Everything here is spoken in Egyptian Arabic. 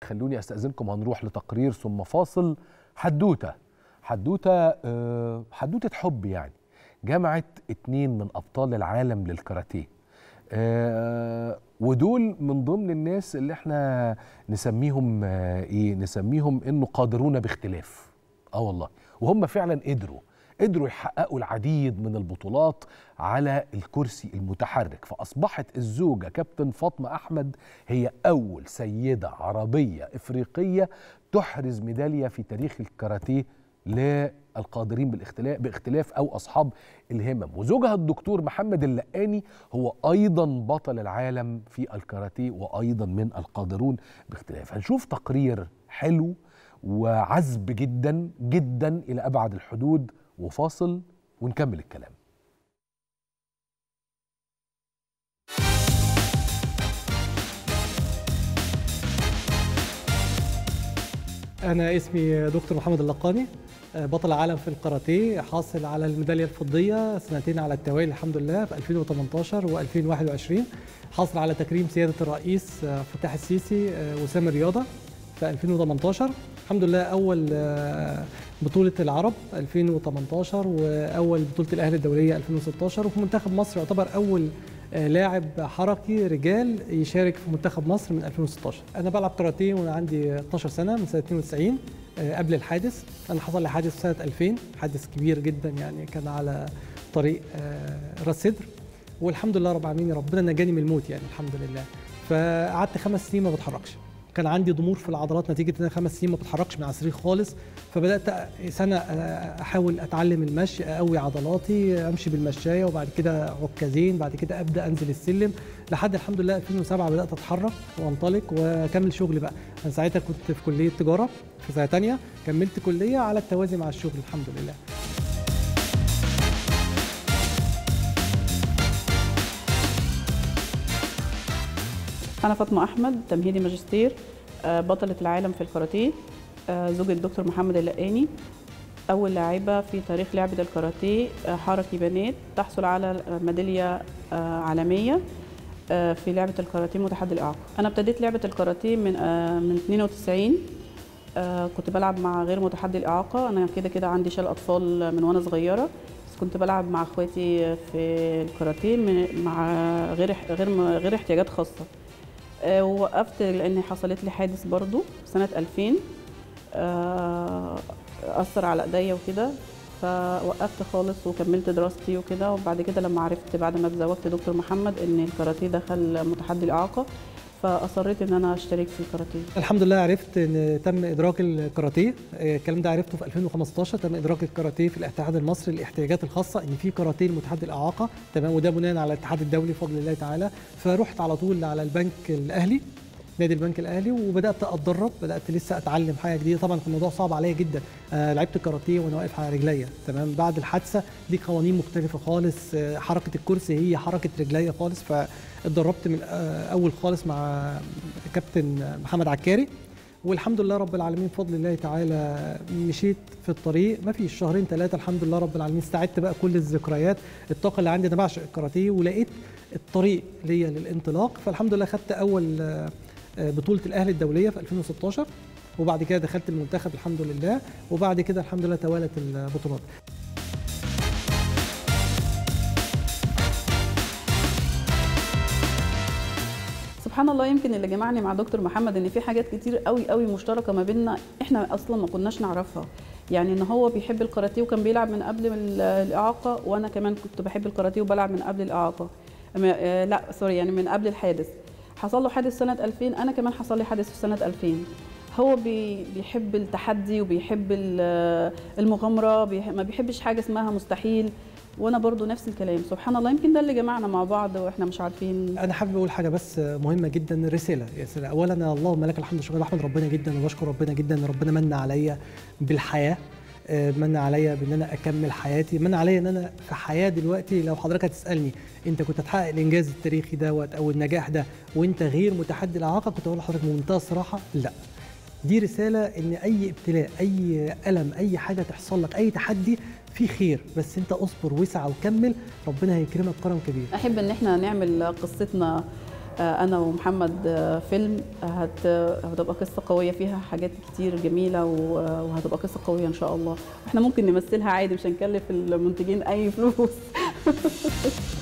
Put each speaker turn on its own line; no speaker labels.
خلوني استاذنكم هنروح لتقرير ثم فاصل حدوته حدوته آه، حدوته حب يعني جمعت اتنين من ابطال العالم للكاراتيه آه، ودول من ضمن الناس اللي احنا نسميهم آه، ايه نسميهم انه قادرون باختلاف اه والله وهم فعلا قدروا قدروا يحققوا العديد من البطولات على الكرسي المتحرك فأصبحت الزوجة كابتن فاطمة أحمد هي أول سيدة عربية إفريقية تحرز ميدالية في تاريخ الكاراتيه للقادرين بالاختلاف باختلاف او اصحاب الهمم وزوجها الدكتور محمد اللقاني هو ايضا بطل العالم في الكاراتيه وايضا من القادرون باختلاف هنشوف تقرير حلو وعذب جدا جدا الى ابعد الحدود وفاصل ونكمل الكلام
أنا اسمي دكتور محمد اللقاني بطل العالم في الكاراتيه حاصل على الميدالية الفضية سنتين على التوالي الحمد لله في 2018 و2021 حاصل على تكريم سيادة الرئيس فتاح السيسي وسام الرياضة في 2018 الحمد لله أول بطولة العرب 2018 وأول بطولة الأهلي الدولية 2016 وفي منتخب مصر يعتبر أول لاعب حركي رجال يشارك في منتخب مصر من 2016 انا بلعب كاراتيه وانا عندي 12 سنه من سنه 92 قبل الحادث انا حصل لي حادث سنه 2000 حادث كبير جدا يعني كان على طريق راس سدر والحمد لله رب العالمين ربنا نجاني من الموت يعني الحمد لله فقعدت خمس سنين ما بتحركش كان عندي ضمور في العضلات نتيجه ان انا خمس سنين ما بتحركش من على السرير خالص فبدات سنه احاول اتعلم المشي اقوي عضلاتي امشي بالمشايه وبعد كده عكازين بعد كده ابدا انزل السلم لحد الحمد لله 2007 بدات اتحرك وانطلق واكمل شغلي بقى انا ساعتها كنت في كليه تجاره في سنه ثانيه كملت كليه على التوازي مع الشغل الحمد لله
أنا فاطمة أحمد تمهيدي ماجستير بطلة العالم في الكاراتيه زوجة الدكتور محمد اللقاني أول لاعبة في تاريخ لعبة الكاراتيه حركي بنات تحصل على ميدالية عالمية في لعبة الكاراتيه متحدي الإعاقة أنا ابتديت لعبة الكاراتيه من من 92 كنت بلعب مع غير متحدي الإعاقة أنا كده كده عندي شلل أطفال من وأنا صغيرة بس كنت بلعب مع اخواتي في الكاراتيه مع غير غير غير احتياجات خاصه ووقفت لان حصلت لي حادث برضو سنه 2000 اثر على ايديا وكده فوقفت خالص وكملت دراستي وكده وبعد كده لما عرفت بعد ما اتزوجت دكتور محمد ان الكاراتيه دخل متحدي الاعاقه فاصريت ان انا اشترك في الكاراتيه
الحمد لله عرفت ان تم ادراك الكاراتيه الكلام ده عرفته في 2015 تم ادراك الكاراتيه في الاتحاد المصري للاحتياجات الخاصه ان في كاراتيه لمتحدي الاعاقه تمام وده بناء على الاتحاد الدولي بفضل الله تعالى فرحت على طول على البنك الاهلي نادي البنك الاهلي وبدات اتدرب بدات لسه اتعلم حاجه جديده طبعا كان الموضوع صعب عليا جدا آه لعبت كاراتيه وانا واقف على رجليا تمام بعد الحادثه دي قوانين مختلفه خالص آه حركه الكرسي هي حركه رجليا خالص فاتدربت من آه اول خالص مع كابتن محمد عكاري والحمد لله رب العالمين بفضل الله تعالى مشيت في الطريق ما فيش شهرين ثلاثه الحمد لله رب العالمين استعدت بقى كل الذكريات الطاقه اللي عندي انا بعشق الكاراتيه ولقيت الطريق ليا للانطلاق فالحمد لله خدت اول بطوله الاهلي الدوليه في 2016 وبعد كده دخلت المنتخب الحمد لله وبعد كده الحمد لله توالت البطولات
سبحان الله يمكن اللي جمعني مع دكتور محمد ان في حاجات كتير قوي قوي مشتركه ما بيننا احنا اصلا ما كناش نعرفها يعني ان هو بيحب الكاراتيه وكان بيلعب من قبل الاعاقه وانا كمان كنت بحب الكاراتيه وبلعب من قبل الاعاقه لا سوري يعني من قبل الحادث حصل له حادث سنة 2000 أنا كمان حصل لي حادث في سنة 2000 هو بيحب التحدي وبيحب المغامرة ما بيحبش حاجة اسمها مستحيل وانا برضو نفس الكلام سبحان الله يمكن ده اللي جمعنا مع بعض واحنا مش عارفين
انا حابب اقول حاجه بس مهمه جدا رساله يا اولا اللهم لك الحمد شكرا بحمد ربنا جدا وبشكر ربنا جدا ان ربنا من عليا بالحياه من عليا بان انا اكمل حياتي من عليا ان انا في حياه دلوقتي لو حضرتك هتسالني انت كنت هتحقق الانجاز التاريخي دوت او النجاح ده وانت غير متحدي الاعاقه كنت اقول لحضرتك بمنتهى الصراحه لا دي رساله ان اي ابتلاء اي الم اي حاجه تحصل لك اي تحدي في خير بس انت اصبر وسع وكمل ربنا هيكرمك كرم كبير
احب ان احنا نعمل قصتنا آه، انا ومحمد آه، فيلم آه، هت هتبقى قصه قويه فيها حاجات كتير جميله و- وهتبقى قصه قويه ان شاء الله احنا ممكن نمثلها عادي مش هنكلف المنتجين اي فلوس